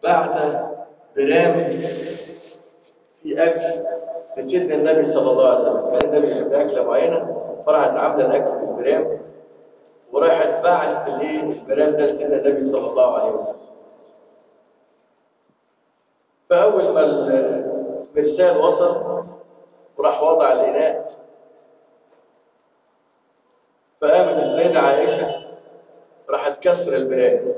بعت برنامج في أكل من سيدنا النبي صلى الله عليه وسلم كان النبي يحب أكلة معينة فرعت عاملة الأكل في البرام وراحت باعت الايه البرام ده لسيدنا النبي صلى الله عليه وسلم فأول ما المرسال وصل وراح وضع الإناء فقامت السيدة عائشة راحت كسر البرام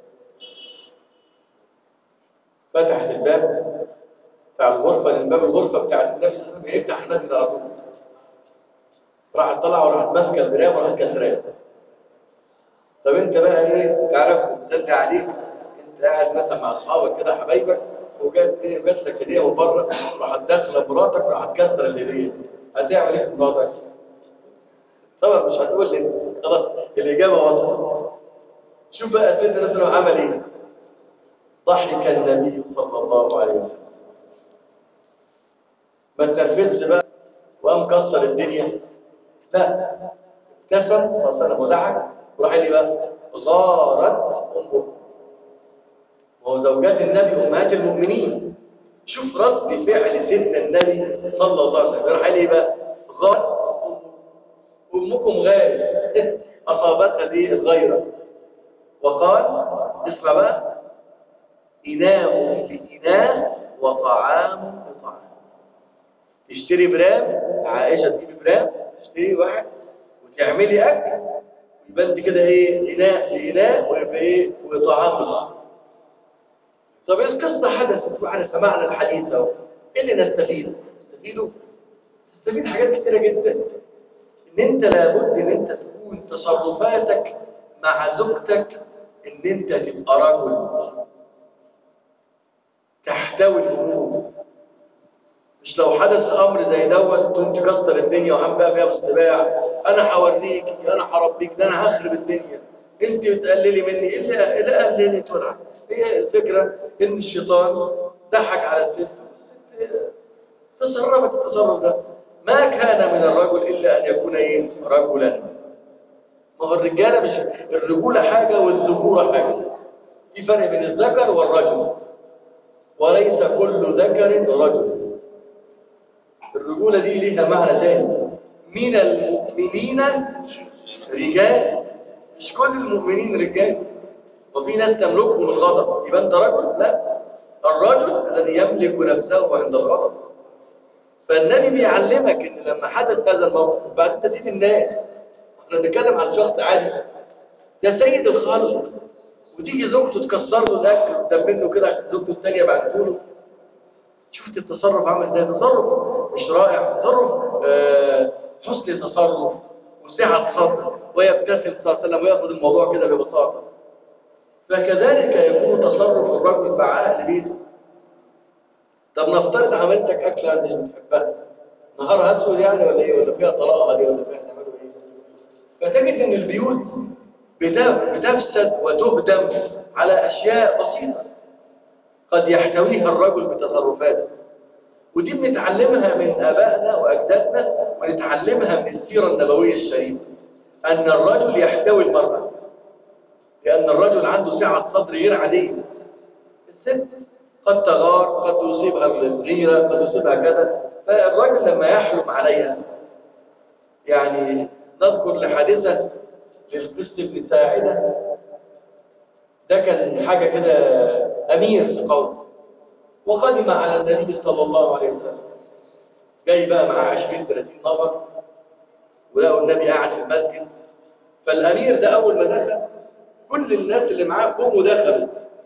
فتحت الباب بتاع الغرفة لأن باب الغرفة بتاعت النبي صلى الله عليه وسلم يفتح النبي على طول راحت طلع وراحت ماسكة البرام وراحت كسراه طب انت بقى ايه تعرف ترجع عليك انت قاعد مثلا مع اصحابك كده حبايبك وجات ايه جات لك هديه من بره راحت داخله مراتك راحت كسر الهديه هتعمل ايه في مراتك؟ طبعا مش هتقول لي خلاص الاجابه واضحه شوف بقى سيدنا نصر عمل ايه؟ ضحك النبي صلى الله عليه وسلم ما تنرفزش بقى وقام كسر الدنيا لا ابتسم صلى الله عليه وسلم وضحك وراح لي بقى غارت امه وهو زوجات النبي امهات المؤمنين شوف رد فعل سيدنا النبي صلى الله عليه وسلم راح لي بقى غارت امكم غارت اصابتها دي الغيره وقال اسمع بقى إناء بإناء وطعام بطعام تشتري برام عائشة تجيب برام تشتري واحد وتعملي أكل يبقى أنت كده إيه إناء لإناء ويبقى إيه وطعام بطعام طب إيه القصة حدثت وإحنا سمعنا الحديث أهو إيه اللي نستفيده؟ نستفيده؟ نستفيد حاجات كتيرة جدا إن أنت لابد إن أنت تكون تصرفاتك مع زوجتك إن أنت تبقى رجل تحتوي الامور مش لو حدث امر زي دوت تقوم تكسر الدنيا وعم بقى فيها بالطباع انا هوريك انا هربيك ده انا هخرب الدنيا انت بتقللي مني ايه اللي إيه اللي قللت ولا هي الفكره ان الشيطان ضحك على الست الست تصرفت التصرف ده ما كان من الرجل الا ان يكون ايه رجلا ما هو الرجاله مش الرجوله حاجه والذكوره حاجه في فرق بين الذكر والرجل وليس كل ذكر رجل الرجولة دي ليها معنى تاني من المؤمنين رجال مش كل المؤمنين رجال وفي ناس تملكهم الغضب يبقى انت رجل لا الرجل الذي يملك نفسه عند الغضب فالنبي بيعلمك ان لما حدث هذا الموقف بعد تدين الناس احنا بنتكلم عن شخص عادي ده سيد الخلق وتيجي زوجته تكسر له الاكل قدام منه كده عشان زوجته الثانيه بعته له شفت التصرف عامل ازاي تصرف مش رائع تصرف آه حسن تصرف وسعه صدر ويبتسم صلى الله عليه وسلم وياخذ الموضوع كده ببساطه فكذلك يكون تصرف الرجل مع اهل بيته طب نفترض عملتك اكله انت مش بتحبها نهار اسود يعني ولا ايه ولا فيها طلاقه دي ولا فيها تعملوا ايه فتجد ان البيوت بتفسد وتهدم على أشياء بسيطة قد يحتويها الرجل بتصرفاته ودي بنتعلمها من آبائنا وأجدادنا ونتعلمها من السيرة النبوية الشريفة أن الرجل يحتوي المرأة لأن الرجل عنده سعة صدر غير عادية الست قد تغار قد تصيبها الغيرة قد تصيبها كذا فالرجل لما يحلم عليها يعني نذكر لحادثة للقس بن ساعدة ده كان حاجة كده أمير في قوم وقدم على النبي صلى الله عليه وسلم جاي بقى معاه 20 30 نفر ولقوا النبي قاعد في المسجد فالأمير ده أول ما دخل كل الناس اللي معاه قوموا دخلوا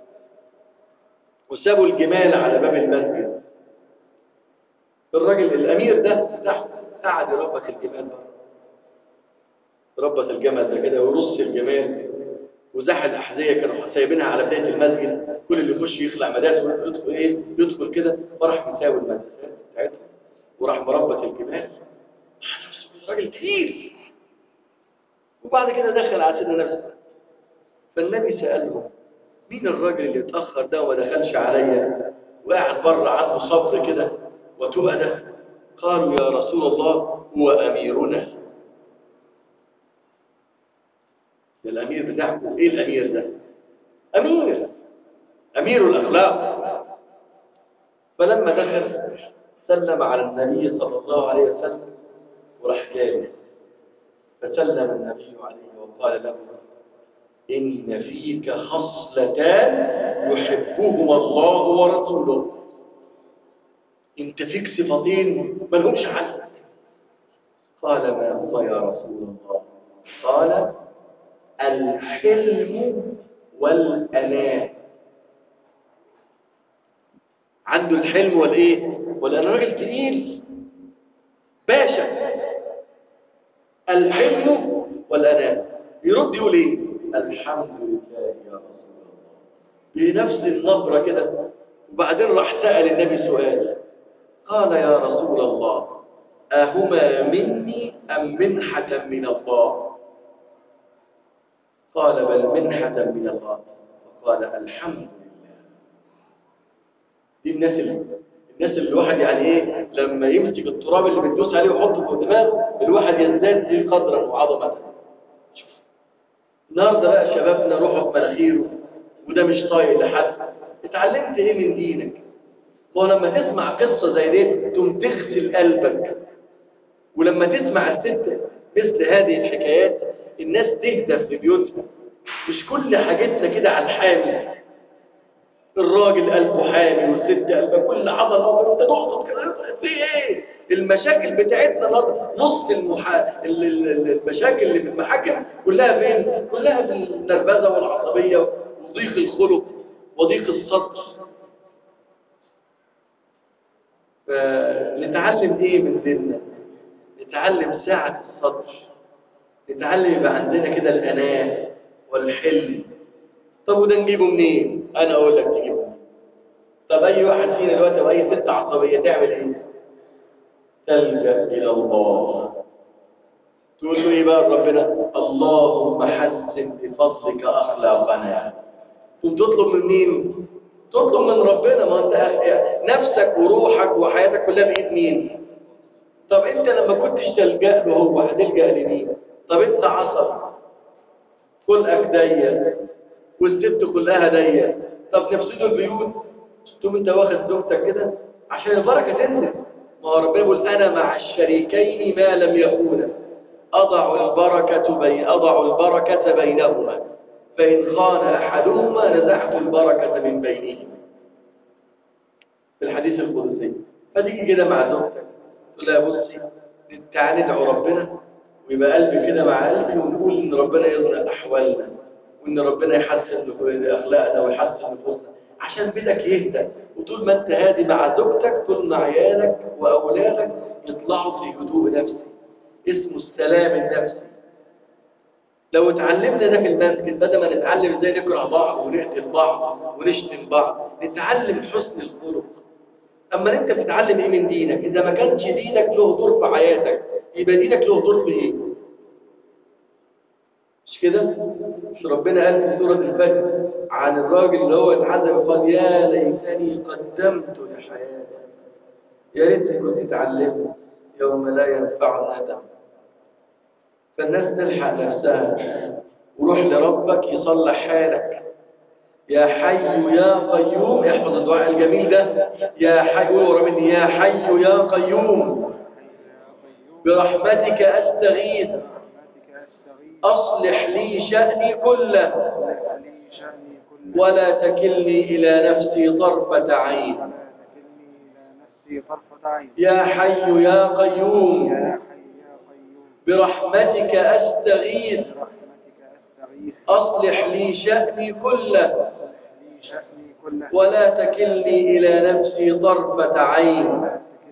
وسابوا الجمال على باب المسجد الراجل الأمير ده تحت قعد يربط الجمال بره ربط الجمل ده كده ورص الجمال وزح الأحذية كانوا سايبينها على بداية المسجد كل اللي يخش يخلع مدارس ويدخل ايه يدخل كده وراح مساوي المدرسات بتاعتها وراح مربط الجمال راجل تقيل وبعد كده دخل على سيدنا نفسه فالنبي سأله مين الراجل اللي اتأخر ده وما دخلش عليا وقاعد بره عنده صبر كده وتؤدة قالوا يا رسول الله هو أميرنا ده الأمير بتاعكم إيه الأمير ده؟ أمير أمير الأخلاق فلما دخل سلم على النبي صلى الله عليه وسلم وراح جالس فسلم النبي عليه وقال له إن فيك خصلتان يحبهما الله ورسوله انت فيك صفتين ما لهمش حل قال ما هو يا رسول الله قال الحلم والأناة عنده الحلم والايه والأناة راجل تقيل باشا الحلم والأناة يرد يقول ايه الحمد لله يا رسول الله بنفس النبرة كده وبعدين راح سأل النبي سؤال قال يا رسول الله أهما مني أم منحة من الله قال بل منحة من الله فقال الحمد لله دي الناس اللي الناس اللي الواحد يعني ايه لما يمسك التراب اللي بتدوس عليه ويحطه فوق دماغه الواحد يزداد به قدرا وعظمه شوف النهارده بقى شبابنا روحوا في مناخيره وده مش طايق لحد اتعلمت ايه من دينك هو لما تسمع قصه زي دي تقوم تغسل قلبك ولما تسمع الست مثل هذه الحكايات الناس تهدى في بيوتها مش كل حاجتنا كده على الحامل الراجل قلبه حامي والست قلبها كل عضله انت تقصد كده في ايه المشاكل بتاعتنا النهارده نص المحا... ال- ال- المشاكل اللي في المحاكم كلها فين كلها في النرفزه والعصبيه وضيق الخلق وضيق الصدر فنتعلم ايه من ديننا نتعلم سعة الصدر نتعلم يبقى عندنا كده الأناة والحلم طب وده نجيبه منين؟ أنا أقول لك تجيبه منين طب أي واحد فينا دلوقتي أو أي ست عصبية تعمل إيه؟ تلجأ إلى الله تقول له إيه بقى ربنا؟ اللهم حسن بفضلك أخلاقنا تقوم تطلب من مين؟ تطلب من ربنا ما أنت أخ- نفسك وروحك وحياتك كلها بإيد مين؟ طب انت لما كنتش تلجأ له هو هتلجأ لمين طب انت عصب خلقك ضيق والست كلها ضيق طب نفسدوا البيوت تقوم انت واخد زوجتك كده عشان البركه تنزل ما هو ربنا يقول انا مع الشريكين ما لم يكونا اضع البركه بين اضع البركه بينهما فان خان احدهما نزعت البركه من بينهما في الحديث القدسي فتيجي كده مع زوجتك تقول لها بصي تعالي ندعو ربنا ويبقى قلبي كده مع قلبي ونقول ان ربنا يصلح احوالنا وان ربنا يحسن اخلاقنا ويحسن نفوسنا عشان بيتك يهدى وطول ما انت هادي مع زوجتك طول ما عيالك واولادك يطلعوا في هدوء نفسي اسمه السلام النفسي لو اتعلمنا ده في المسجد بدل ما نتعلم ازاي نكره بعض ونقتل بعض ونشتم بعض نتعلم حسن الخلق اما انت بتتعلم ايه من دينك اذا ما كانش دينك له دور في حياتك يبقى دينك له دور في ايه مش كده مش ربنا قال في سوره الفجر عن الراجل اللي هو اتعذب قال يا ليتني قدمت لحياتي يا ريتني كنت اتعلمت يوم لا ينفع ندم فالناس تلحق نفسها وروح لربك يصلح حالك يا حي يا قيوم احفظ الدعاء الجميل ده يا حي قول ورا مني يا حي يا قيوم برحمتك استغيث اصلح لي شأني كله ولا تكلني الى نفسي طرفة عين يا حي يا قيوم برحمتك استغيث اصلح لي شأني كله ولا تكلني إلى نفسي طرفة عين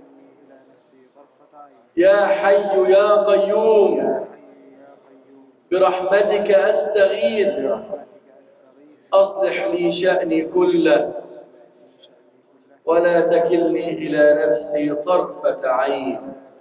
يا حي يا قيوم برحمتك أستغيث أصلح لي شأني كله ولا تكلني إلى نفسي طرفة عين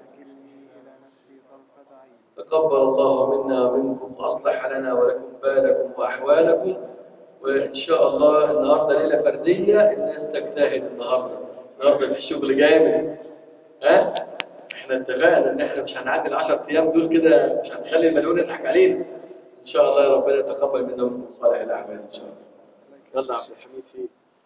تقبل الله منا ومنكم وأصلح لنا ولكم بالكم وأحوالكم وإن شاء الله النهاردة ليلة فردية الناس تجتهد النهاردة النهاردة في شغل جامد ها احنا اتفقنا ان احنا مش هنعدي العشر ايام دول كده مش هنخلي المليون يضحك علينا ان شاء الله يا ربنا يتقبل منا ومنكم صالح الاعمال ان شاء الله يلا عبد الحميد فيه